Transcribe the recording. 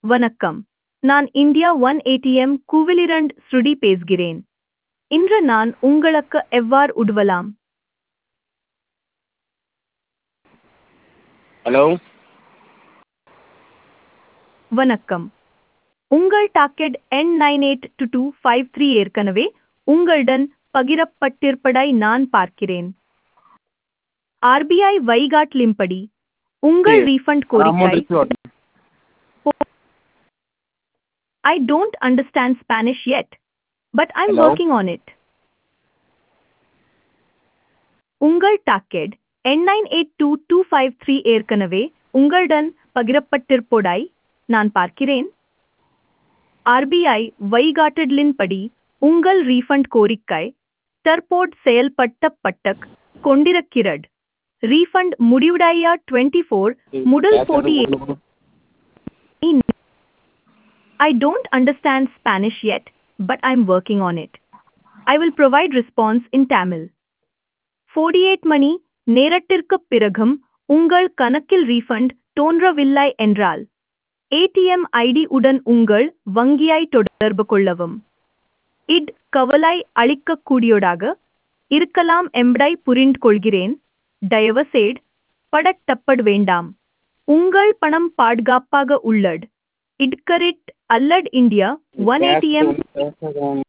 வணக்கம் நான் India one ATM கூவிலிரண்ட் ஸ்ருடி பேசுகிறேன் இன்று நான் உங்களுக்கு எவ்வாறு உதவலாம் ஹலோ வணக்கம் உங்கள் டாக்கெட் எண் nine eight two two five three ஏற்கனவே உங்களுடன் பகிரப்பட்டிருப்பதை நான் பார்க்கிறேன் ஆர்பிஐ வைகாட்லிம்படி உங்கள் Yes. ரீஃபண்ட் அமௌண்ட் கோரிக்கை ரிசீவ் ஆகுது I don't understand Spanish yet, but I'm Hello? working on it. உங்கள் டாக்கெட் எண் nine eight two two five three ஏற்கனவே உங்களுடன் பகிரப்பட்டிருப்போடாய் நான் பார்க்கிறேன் ஆர்பிஐ வழிகாட்டுதலின்படி உங்கள் ரீஃபண்ட் கோரிக்கை தற்போது செயல்படுத்தப்பட்ட கொண்டிருக்கிறது ரீஃபண்ட் முடிவுடைய டுவெண்ட்டி ஃபோர் முதல் போட்டி I don't understand Spanish yet, but I'm working on it. I will provide response in Tamil. 48 மணி நேரத்திற்குப் பிறகும் உங்கள் கணக்கில் ரீஃபண்ட் தோன்றவில்லை என்றால் ஏடிஎம் ஐடி உடன் உங்கள் வங்கியை தொடர்பு கொள்ளவும் இட் கவலை அளிக்கக்கூடியதாக இருக்கலாம் என்பதை புரிந்து கொள்கிறேன் தயவுசெய்து படட்டப்பட வேண்டாம் உங்கள் பணம் பாதுகாப்பாக உள்ளது இட்கரிட் அல்லட் இந்தியா ஒன் ஏடிஎம்